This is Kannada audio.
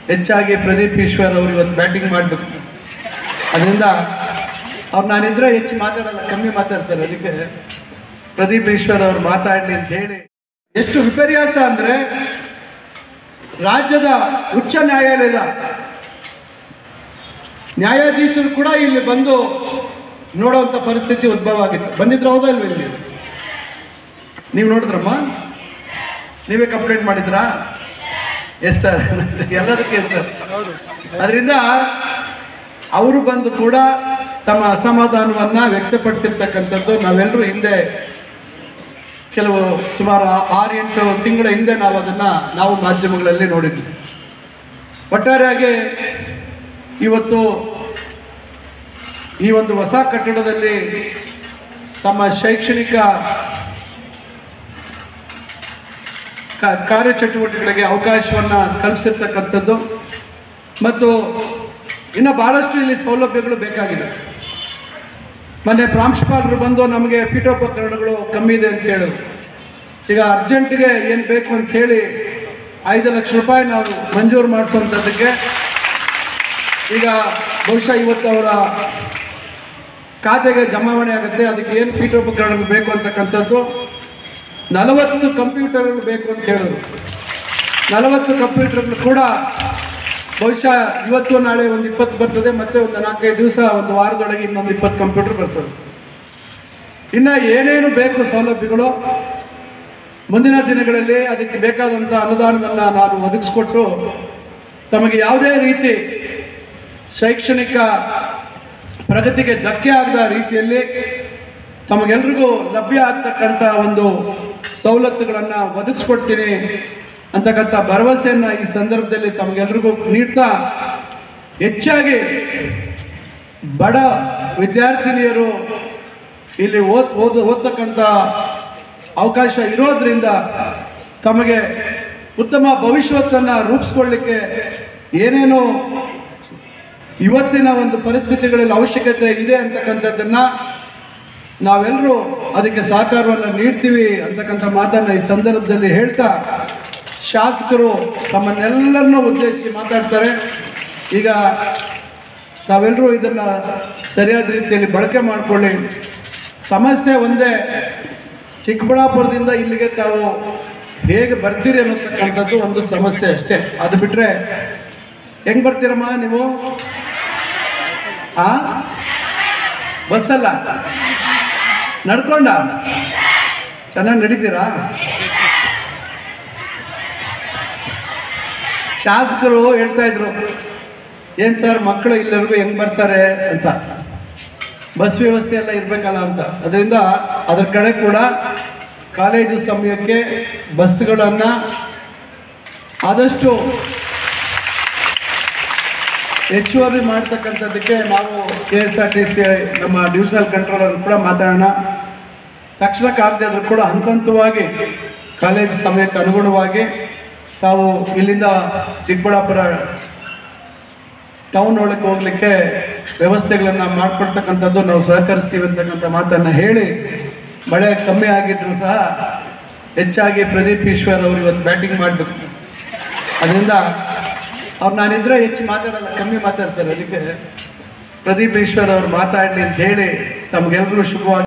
ಹೆಚ್ಚಾಗಿ ಪ್ರದೀಪ್ ಈಶ್ವರ್ ಅವರು ಇವತ್ತು ಬ್ಯಾಟಿಂಗ್ ಮಾಡಬೇಕು ಅದರಿಂದ ಅವ್ರು ನಾನಿದ್ರೆ ಹೆಚ್ಚು ಮಾತಾಡಲ್ಲ ಕಮ್ಮಿ ಮಾತಾಡ್ತಾರೆ ಅದಕ್ಕೆ ಪ್ರದೀಪ್ ಈಶ್ವರ್ ಅವರು ಮಾತಾಡಲಿ ಅಂತ ಹೇಳಿ ಎಷ್ಟು ವಿಪರ್ಯಾಸ ಅಂದ್ರೆ ರಾಜ್ಯದ ಉಚ್ಚ ನ್ಯಾಯಾಲಯದ ನ್ಯಾಯಾಧೀಶರು ಕೂಡ ಇಲ್ಲಿ ಬಂದು ನೋಡುವಂತ ಪರಿಸ್ಥಿತಿ ಉದ್ಭವ ಆಗಿತ್ತು ಬಂದಿದ್ರೆ ಹೌದಾ ಇಲ್ವ ಇಲ್ಲಿ ನೀವು ನೋಡಿದ್ರಮ್ಮ ನೀವೇ ಕಂಪ್ಲೇಂಟ್ ಮಾಡಿದ್ರಾ ಎಸ್ ಸರ್ ಎಲ್ಲದಕ್ಕೆ ಎಸ್ ಸರ್ ಅದರಿಂದ ಅವರು ಬಂದು ಕೂಡ ತಮ್ಮ ಅಸಮಾಧಾನವನ್ನ ವ್ಯಕ್ತಪಡಿಸಿರ್ತಕ್ಕಂಥದ್ದು ನಾವೆಲ್ಲರೂ ಹಿಂದೆ ಕೆಲವು ಸುಮಾರು ಆರು ಎಂಟು ತಿಂಗಳ ಹಿಂದೆ ನಾವು ಅದನ್ನ ನಾವು ಮಾಧ್ಯಮಗಳಲ್ಲಿ ನೋಡಿದ್ವಿ ಒಟ್ಟಾರೆಯಾಗಿ ಇವತ್ತು ಈ ಒಂದು ಹೊಸ ಕಟ್ಟಡದಲ್ಲಿ ತಮ್ಮ ಶೈಕ್ಷಣಿಕ ಕ- ಕಾರ್ಯಚಟುವಟಿಕೆಗಳಿಗೆ ಅವಕಾಶವನ್ನ ಕಲ್ಪಿಸಿರ್ತಕ್ಕಂಥದ್ದು ಮತ್ತು ಇನ್ನು ಬಹಳಷ್ಟು ಇಲ್ಲಿ ಸೌಲಭ್ಯಗಳು ಬೇಕಾಗಿದೆ ಮೊನ್ನೆ ಪ್ರಾಂಶುಪಾಲರು ಬಂದು ನಮಗೆ ಪೀಠೋಪಕರಣಗಳು ಕಮ್ಮಿ ಇದೆ ಅಂತ ಹೇಳಿದ್ರು ಈಗ ಅರ್ಜೆಂಟ್ಗೆ ಏನು ಬೇಕು ಅಂತ ಹೇಳಿ ಐದು ಲಕ್ಷ ರೂಪಾಯಿ ನಾವು ಮಂಜೂರು ಮಾಡಿಸುವಂಥದ್ದಕ್ಕೆ ಈಗ ಬಹುಶಃ ಇವತ್ತು ಅವರ ಖಾತೆಗೆ ಜಮಾವಣೆ ಆಗುತ್ತೆ ಅದಕ್ಕೆ ಏನು ಪೀಠೋಪಕರಣಗಳು ಬೇಕು ಅಂತಕ್ಕಂಥದ್ದು ನಲವತ್ತು ಕಂಪ್ಯೂಟರ್ಗಳು ಬೇಕು ಅಂತ ಹೇಳಿದ್ರು ನಲವತ್ತು ಕಂಪ್ಯೂಟರ್ಗಳು ಕೂಡ ಬಹುಶಃ ಇವತ್ತು ನಾಳೆ ಒಂದು ಇಪ್ಪತ್ತು ಬರ್ತದೆ ಮತ್ತೆ ಒಂದು ನಾಲ್ಕೈದು ದಿವಸ ಒಂದು ವಾರದೊಳಗೆ ಇನ್ನೊಂದು ಇಪ್ಪತ್ತು ಕಂಪ್ಯೂಟರ್ ಬರ್ತದೆ ಇನ್ನು ಏನೇನು ಬೇಕು ಸೌಲಭ್ಯಗಳು ಮುಂದಿನ ದಿನಗಳಲ್ಲಿ ಅದಕ್ಕೆ ಬೇಕಾದಂಥ ಅನುದಾನವನ್ನು ನಾನು ಒದಗಿಸ್ಕೊಟ್ಟು ತಮಗೆ ಯಾವುದೇ ರೀತಿ ಶೈಕ್ಷಣಿಕ ಪ್ರಗತಿಗೆ ಧಕ್ಕೆ ಆಗದ ರೀತಿಯಲ್ಲಿ ತಮಗೆಲ್ರಿಗೂ ಲಭ್ಯ ಆಗ್ತಕ್ಕಂಥ ಒಂದು ಸವಲತ್ತುಗಳನ್ನು ಒದಗಿಸ್ಕೊಡ್ತೀನಿ ಅಂತಕ್ಕಂಥ ಭರವಸೆಯನ್ನ ಈ ಸಂದರ್ಭದಲ್ಲಿ ತಮಗೆಲ್ರಿಗೂ ನೀಡ್ತಾ ಹೆಚ್ಚಾಗಿ ಬಡ ವಿದ್ಯಾರ್ಥಿನಿಯರು ಇಲ್ಲಿ ಓದ್ ಓದ್ ಓದ್ತಕ್ಕಂಥ ಅವಕಾಶ ಇರೋದ್ರಿಂದ ತಮಗೆ ಉತ್ತಮ ಭವಿಷ್ಯತ್ತನ್ನು ರೂಪಿಸ್ಕೊಳ್ಳಿಕ್ಕೆ ಏನೇನು ಇವತ್ತಿನ ಒಂದು ಪರಿಸ್ಥಿತಿಗಳಲ್ಲಿ ಅವಶ್ಯಕತೆ ಇದೆ ಅಂತಕ್ಕಂಥದ್ದನ್ನ ನಾವೆಲ್ಲರೂ ಅದಕ್ಕೆ ಸಹಕಾರವನ್ನು ನೀಡ್ತೀವಿ ಅಂತಕ್ಕಂಥ ಮಾತನ್ನ ಈ ಸಂದರ್ಭದಲ್ಲಿ ಹೇಳ್ತಾ ಶಾಸಕರು ತಮ್ಮನ್ನೆಲ್ಲರನ್ನೂ ಉದ್ದೇಶಿಸಿ ಮಾತಾಡ್ತಾರೆ ಈಗ ತಾವೆಲ್ಲರೂ ಇದನ್ನ ಸರಿಯಾದ ರೀತಿಯಲ್ಲಿ ಬಳಕೆ ಮಾಡಿಕೊಳ್ಳಿ ಸಮಸ್ಯೆ ಒಂದೇ ಚಿಕ್ಕಬಳ್ಳಾಪುರದಿಂದ ಇಲ್ಲಿಗೆ ತಾವು ಹೇಗೆ ಬರ್ತೀರಿ ಅನ್ನಿಸ್ತಕ್ಕಂಥದ್ದು ಒಂದು ಸಮಸ್ಯೆ ಅಷ್ಟೇ ಅದು ಬಿಟ್ರೆ ಹೆಂಗ್ ಬರ್ತೀರಮ್ಮ ನೀವು ಆ ಬಸ್ಸಲ್ಲ ನಡ್ಕೊಂಡ ಚೆನ್ನಾಗಿ ನಡೀತೀರಾ ಶಾಸಕರು ಹೇಳ್ತಾ ಇದ್ರು ಏನ್ ಸರ್ ಮಕ್ಕಳು ಇಲ್ಲಿವರೆಗೂ ಹೆಂಗ್ ಬರ್ತಾರೆ ಅಂತ ಬಸ್ ವ್ಯವಸ್ಥೆ ಎಲ್ಲ ಇರ್ಬೇಕಲ್ಲ ಅಂತ ಅದರಿಂದ ಅದ್ರ ಕಡೆ ಕೂಡ ಕಾಲೇಜು ಸಮಯಕ್ಕೆ ಬಸ್ಗಳನ್ನ ಆದಷ್ಟು ಹೆಚ್ಚುವರಿ ಮಾಡ್ತಕ್ಕಂಥದ್ದಕ್ಕೆ ನಾವು K S R T C ನಮ್ಮ ಡಿವಿಷನಲ್ ಕಂಟ್ರೋಲರ್ ಕೂಡ ಮಾತಾಡೋಣ ತಕ್ಷಣಕ್ಕೆ ಆಗದೆ ಆದ್ರೂ ಕೂಡ ಹಂತ ಹಂತವಾಗಿ ಕಾಲೇಜ್ ಸಮಯಕ್ಕೆ ಅನುಗುಣವಾಗಿ ತಾವು ಇಲ್ಲಿಂದ ಚಿಕ್ಕಬಳ್ಳಾಪುರ ಟೌನ್ ಒಳಗೆ ಹೋಗ್ಲಿಕ್ಕೆ ವ್ಯವಸ್ಥೆಗಳನ್ನ ಮಾಡ್ಕೊಡ್ತಕ್ಕಂಥದ್ದು ನಾವು ಸಹಕರಿಸ್ತೀವಿ ಅಂತಕ್ಕಂಥ ಮಾತನ್ನ ಹೇಳಿ ಮಳೆ ಕಮ್ಮಿ ಆಗಿದ್ರು ಸಹ ಹೆಚ್ಚಾಗಿ ಪ್ರದೀಪ್ ಈಶ್ವರ್ ಅವರು ಇವತ್ತು ಬ್ಯಾಟಿಂಗ್ ಮಾಡಬೇಕು ಅದರಿಂದ ಅವ್ರು ನಾನಿದ್ರೆ ಹೆಚ್ಚು ಮಾತಾಡಲ್ಲ ಕಮ್ಮಿ ಮಾತಾಡ್ತಾರೆ ಅದಕ್ಕೆ ಪ್ರದೀಪ್ ಈಶ್ವರ್ ಅವರು ಮಾತಾಡಲಿ ಅಂತ ಹೇಳಿ ತಮ್ಗೆಲ್ರಿಗೂ ಶುಭವಾಗಿ